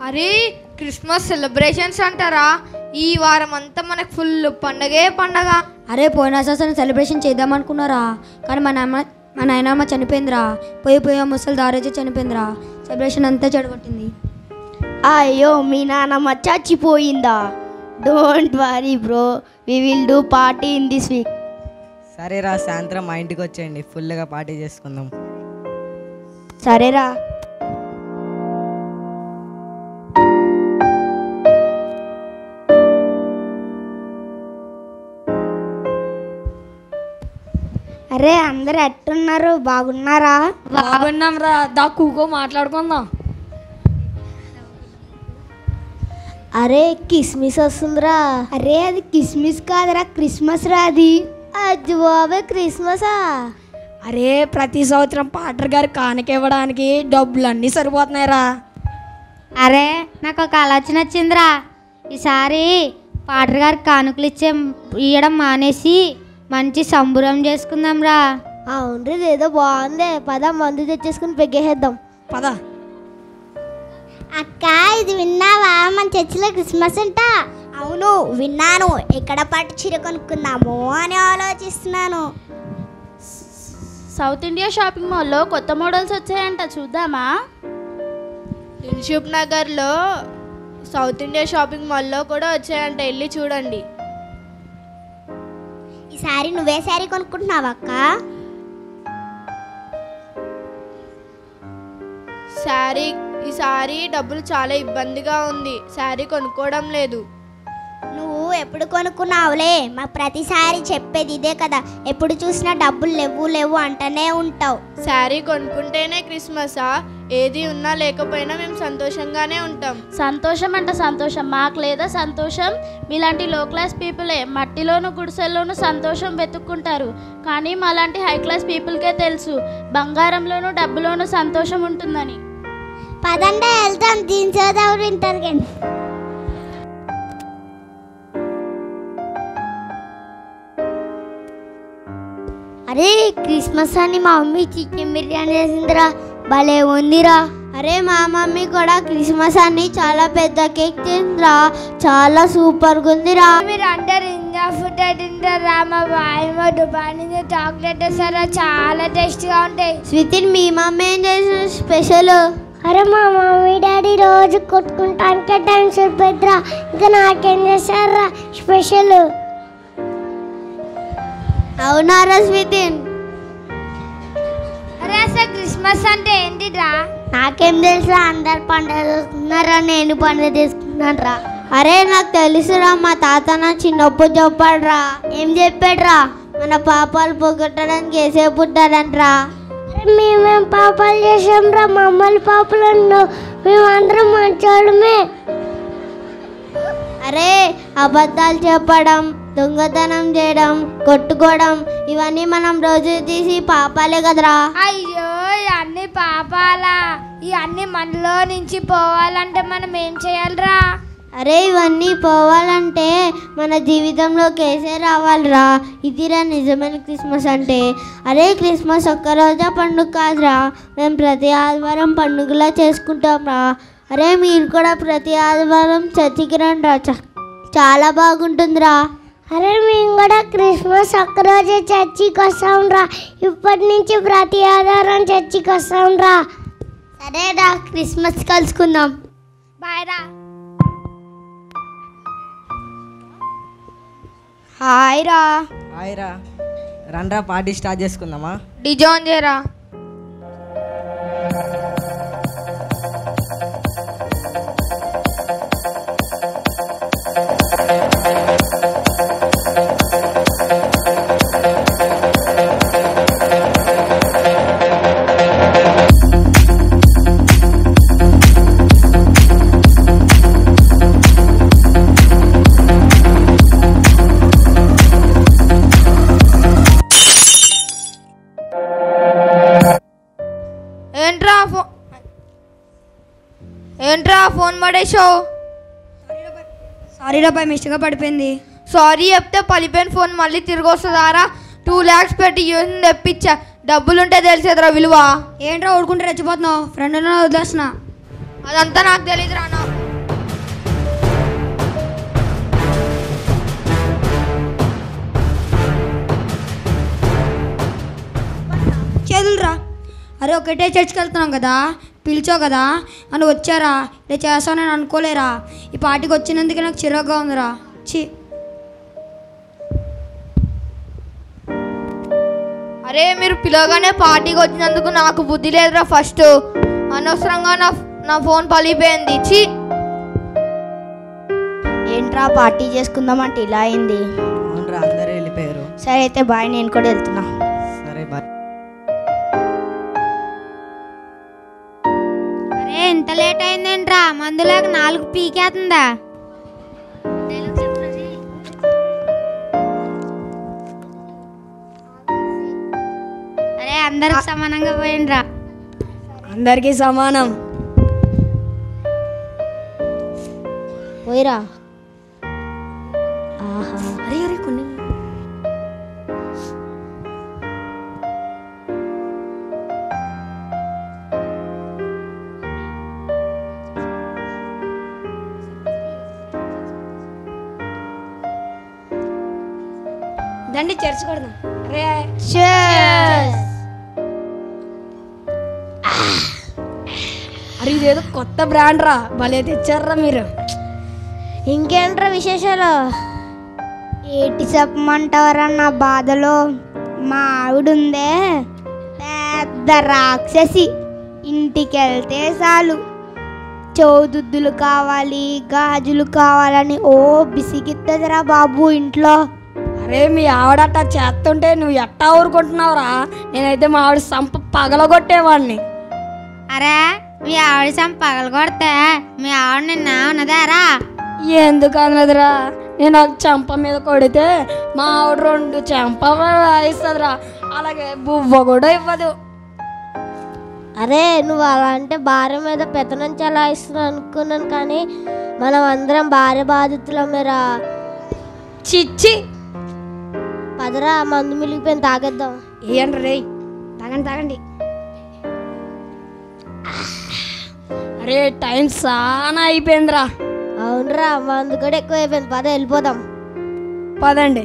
అరే Christmas celebrations అంటారా ఈ వారం అంతా మనకు ఫుల్ పండగే పండగ అరే పోయిన సంవత్సరం సెలబ్రేషన్ చేద్దాం అనుకున్నారా కానీ మా నాన్న మా నాయనమ్మ చనిపోయిందిరా పోయి పోయి ముసలి దారేజీ చనిపోయిందిరా సెలబ్రేషన్ అంతా చెడగొట్టింది అయ్యో మీ నాన్నమ్మ చచ్చిపోయిందా don't worry bro we will do party in this week సరేరా సాయంత్రం మా ఇంటికి వచ్చేయండి ఫుల్గా పార్టీ చేసుకుందాం సరేరా అరే అందరు ఎట్టున్నారు బాగున్నారా బాగున్నాం రా దా కూకో మాట్లాడుకుందాం అరే కిస్మిస్ వస్తుందిరా అరే అది కిస్మిస్ కాదురా క్రిస్మస్ రా అది అది బాబే క్రిస్మసా అరే ప్రతి సంవత్సరం పాటర్ గారు కానుక ఇవ్వడానికి డబ్బులు అన్నీ సరిపోతున్నాయిరా అరే నాకు ఒక ఆలోచన వచ్చిందిరా ఈసారి పాటర్ గారికి కానుకలు ఇచ్చే ఇవ్వడం మానేసి మంచి సంబురం చేసుకుందాం రా అవును ఇదేదో బాగుంది పద మందు తెచ్చేసుకుని పెగ్గేసేద్దాం పద అక్క ఇది విన్నావా మన చర్చిలో క్రిస్మస్ అంట అవును విన్నాను ఎక్కడ పట్టు చీర కొనుక్కుందాము అని ఆలోచిస్తున్నాను సౌత్ ఇండియా షాపింగ్ మాల్లో కొత్త మోడల్స్ వచ్చాయంట చూద్దామా ఇన్షూప్ నగర్లో సౌత్ ఇండియా షాపింగ్ మాల్లో కూడా వచ్చాయంట వెళ్ళి చూడండి ఈసారి నువ్వే శారీ కొనుక్కుంటున్నావా అక్క శారీ ఈ శారీ డబ్బులు చాలా ఇబ్బందిగా ఉంది శారీ కొనుక్కోవడం లేదు నువ్వు ఎప్పుడు కొనుక్కున్నావులే మా ప్రతిసారి చెప్పేది ఇదే కదా ఎప్పుడు చూసినా డబ్బులు లేవు లేవు అంటూనే ఉంటావు శారీ కొనుక్కుంటేనే క్రిస్మసా ఏది ఉన్నా లేకపోయినా మేము సంతోషంగానే ఉంటాం సంతోషం అంట సంతోషం మాకు లేదా సంతోషం మీలాంటి లో క్లాస్ పీపులే మట్టిలోను గుడిసెల్లోనూ సంతోషం వెతుక్కుంటారు కానీ మాలాంటి హై క్లాస్ పీపుల్కే తెలుసు బంగారంలోనూ డబ్బులోనూ సంతోషం ఉంటుందని పదండే వెళ్తాం దీని చదువు వింటారు కానీ అరే క్రిస్మస్ అని మా మమ్మీ చికెన్ బిర్యానీ చేసిందిరా భలే ఉందిరా అరే మా మమ్మీ కూడా క్రిస్మస్ అని చాలా పెద్ద కేక్ తిందిరా చాలా సూపర్గా ఉందిరా మీరు అందరు ఇండియా ఫుడ్ తింటారా మా బాయమ్మ దుబాయ్ నుంచి చాక్లెట్ వేస్తారా చాలా టేస్ట్గా ఉంటాయి స్వితిన్ మీ మమ్మీ ఏం చేసిన స్పెషల్ అరే మా మమ్మీ డాడీ రోజు కొట్టుకుంటానికే టైం సరిపోద్దిరా ఇంకా నాకేం చేశారా స్పెషల్ అవునారా స్వితిన్ అరే అసలు క్రిస్మస్ అంటే ఏంటిరా నాకేం తెలుసా అందరు పండుగ చేసుకున్నారా నేను పండుగ చేసుకున్నాను రా అరే నాకు తెలుసురా మా తాత నా చిన్నప్పుడు చెప్పాడురా ఏం చెప్పాడురా మన పాపాలు పోగొట్టడానికి వేసే పుట్టాడంట్రా మేమేం పాపాలు చేసాం రా మమ్మల్ని పాపలు ఉన్నావు మేమందరం మంచోళ్ళమే అరే అబద్ధాలు చెప్పడం దొంగతనం చేయడం కొట్టుకోవడం ఇవన్నీ మనం రోజు తీసి పాపాలే కదరా అయ్యో ఇవన్నీ పాపాలా ఇవన్నీ మనలో నుంచి పోవాలంటే మనం ఏం చేయాలిరా అరే ఇవన్నీ పోవాలంటే మన జీవితంలో కేసే రావాలిరా ఇదిరా నిజమైన క్రిస్మస్ అంటే అరే క్రిస్మస్ ఒక్కరోజా పండుగ కాదురా మేము ప్రతి ఆదివారం పండుగలా చేసుకుంటాం రా అరే మీరు కూడా ప్రతి ఆదివారం చర్చికి రండి రా చ- చాలా బాగుంటుందిరా అరే మేము కూడా క్రిస్మస్ ఒక్కరోజే చర్చికి వస్తాం రా ఇప్పటి నుంచి ప్రతి ఆదివారం చర్చికి వస్తాం రా సరేరా క్రిస్మస్ కలుసుకుందాం బాయ్ రా హాయ్ రా హాయ్ రా రండ్రా పార్టీ స్టార్ట్ చేసుకుందామా డిజాన్ చేయరా ఏంట్రా ఫో ఏంట్రా ఫోన్ పడేసావు సారీ రా బాయ్ మిస్టేక్గా పడిపోయింది సారీ చెప్తే పలిపోయిన ఫోన్ మళ్ళీ తిరిగి వస్తుందారా టూ ల్యాక్స్ పెట్టి యూస్ తెప్పించా డబ్బులుంటే తెలిసేదిరా విలువ ఏంట్రా ఊడుకుంటే రెచ్చిపోతున్నావు ఫ్రెండ్ వదిలేస్తున్నా అదంతా నాకు తెలియదు రానా చేదులురా అరే ఒకటే చర్చికి వెళ్తున్నాం కదా పిలిచావు కదా అని వచ్చారా ఇలా చేస్తానని అనుకోలేరా ఈ పార్టీకి వచ్చినందుకు నాకు చిరాగ్గా ఉందిరా చి అరే మీరు పిలవగానే పార్టీకి వచ్చినందుకు నాకు బుద్ధి లేదురా ఫస్ట్ అనవసరంగా నా నా ఫోన్ పలిపోయింది చి ఏంట్రా పార్టీ చేసుకుందామంటే ఇలా అయింది అవునరా అందరూ వెళ్ళిపోయారు సరే అయితే బాయ్ నేను కూడా వెళ్తున్నా సరే బాయ్ అరే ఇంత లేట్ అయిందేంట్రా మందులేక నాలుగు పీకేస్తుందా అరే అందరికి సమానంగా పోయిండ్రా అందరికీ సమానం పోయిరా అరే అరే కొన్ని దండి చర్చ కొడదాం అరే అరే ఇదేదో కొత్త బ్రాండ్ రా భలే తెచ్చారా మీరు ఇంకేంట్రా విశేషాలు ఏటి చెప్పమంటావరా నా బాధలో మా ఆవిడుందే పెద్ద రాక్షసి ఇంటికి వెళ్తే చాలు చౌదుద్దులు కావాలి గాజులు కావాలని ఓ బిసిగిత్తదిరా బాబు ఇంట్లో అరే మీ ఆవిడట చేస్తుంటే నువ్వు ఎట్టా ఊరుకుంటున్నావురా నేనైతే మా ఆవిడ సంప పగలగొట్టేవాడిని అరే మీ ఆవిడ చంప పగల కొడితే మీ ఆవిడ నిన్న ఉన్నదారా ఎందుకు అన్నదిరా నేను ఒక చెంప మీద కొడితే మా ఆవిడ రెండు చెంప వాయిస్తుందిరా అలాగే బువ్వ కూడా ఇవ్వదు అరే నువ్వు అలా అంటే భార్య మీద పెత్తనం చలాయిస్తున్నావు అనుకున్నాను కానీ మనం అందరం భార్య బాధితులమేరా చిచ్చి పదరా మందు మిలిగిపోయిన తాగేద్దాం ఏంటి రే తాగండి తాగండి అరే టైం చాలా అయిపోయిందిరా అవునరా మందు కూడా ఎక్కువ అయిపోయింది పద వెళ్ళిపోదాం పదండి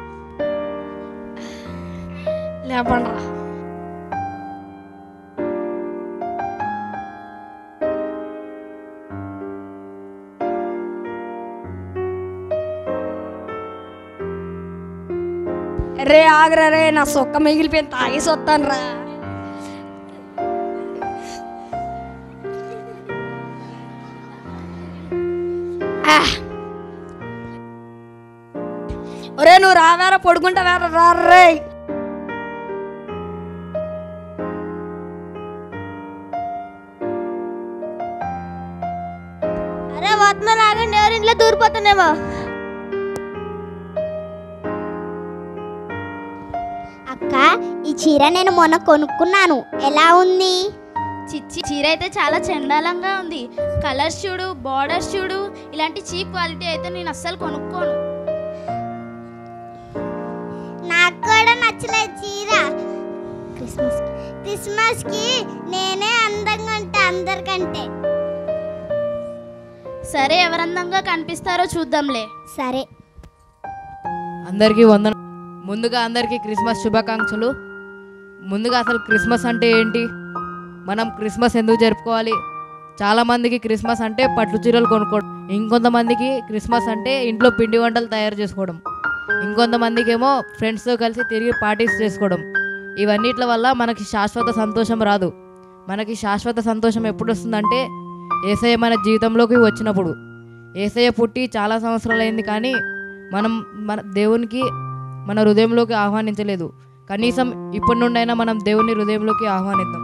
లేపండి రా రే ఆగరా రే నా సొక్క మిగిలిపోయింది తాగేసి వస్తాను రా ఒరే నువ్వు రావేరా పడుకుంటా వేరా రా రే అరే వత్మ లాగండి ఎవరి ఇంట్లో దూరిపోతున్నామో అక్క ఈ చీర నేను మొన్న కొనుక్కున్నాను ఎలా ఉంది చిచ్చి చీర అయితే చాలా చండాలంగా ఉంది కలర్స్ చూడు బార్డర్స్ చూడు ఇలాంటి చీప్ క్వాలిటీ అయితే నేను అస్సలు కొనుక్కోను నాకు కూడా నచ్చలేదు చీర క్రిస్మస్ క్రిస్మస్ కి నేనే అందంగా ఉంటా అందరికంటే సరే ఎవరందంగా కనిపిస్తారో చూద్దాంలే సరే అందరికీ వందన ముందుగా అందరికీ క్రిస్మస్ శుభాకాంక్షలు ముందుగా అసలు క్రిస్మస్ అంటే ఏంటి మనం క్రిస్మస్ ఎందుకు జరుపుకోవాలి చాలామందికి క్రిస్మస్ అంటే పట్టు చీరలు కొనుక్కోవడం ఇంకొంతమందికి క్రిస్మస్ అంటే ఇంట్లో పిండి వంటలు తయారు చేసుకోవడం ఇంకొంతమందికి ఏమో ఫ్రెండ్స్తో కలిసి తిరిగి పార్టీస్ చేసుకోవడం ఇవన్నిట్ల వల్ల మనకి శాశ్వత సంతోషం రాదు మనకి శాశ్వత సంతోషం ఎప్పుడు వస్తుందంటే ఏసయ్య మన జీవితంలోకి వచ్చినప్పుడు ఏసయ్య పుట్టి చాలా సంవత్సరాలు అయింది కానీ మనం మన దేవునికి మన హృదయంలోకి ఆహ్వానించలేదు కనీసం ఇప్పటి నుండైనా మనం దేవుని హృదయంలోకి ఆహ్వానిద్దాం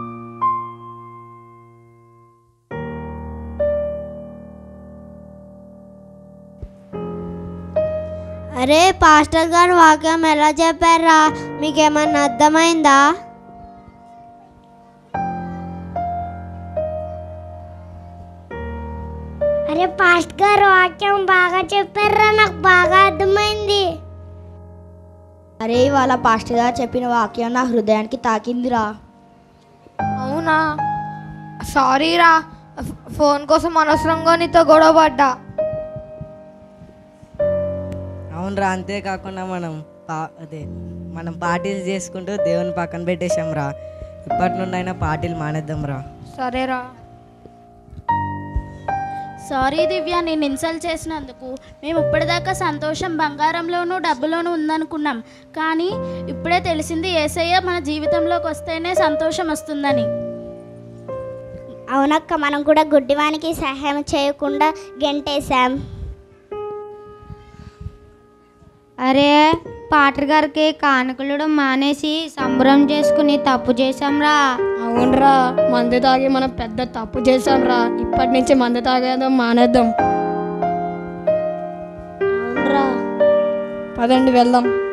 అరే పాస్టర్ గారు వాక్యం ఎలా చెప్పారా మీకేమన్నా అర్థమైందా అరే పాస్టర్ గారు వాక్యం బాగా చెప్పారా నాకు బాగా అర్థమైంది అరే ఇవాళ పాస్టర్ గారు చెప్పిన వాక్యం నా హృదయానికి తాకిందిరా అవునా సారీ రా ఫోన్ కోసం అనవసరంగా నీతో గొడవ పడ్డా అవునరా అంతేకాకుండా మనం పా అదే మనం పార్టీలు చేసుకుంటూ దేవుని పక్కన పెట్టేశాం రా ఇప్పటి నుండి అయినా పార్టీలు మానేద్దాం రా సరేరా సారీ దివ్య నేను ఇన్సల్ట్ చేసినందుకు మేము ఇప్పటిదాకా సంతోషం బంగారంలోనూ డబ్బులోనూ ఉందనుకున్నాం కానీ ఇప్పుడే తెలిసింది ఏసయ్య మన జీవితంలోకి వస్తేనే సంతోషం వస్తుందని అవునక్క మనం కూడా గుడ్డివానికి సహాయం చేయకుండా గెంటేశాం అరే పాటర్ గారికి కానుకలు మానేసి సంబరం చేసుకుని తప్పు చేశాంరా అవునరా మందు తాగి మనం పెద్ద తప్పు చేసాం రా ఇప్పటి నుంచి మందు తాగేద్దాం మానేద్దాం పదండి వెళ్దాం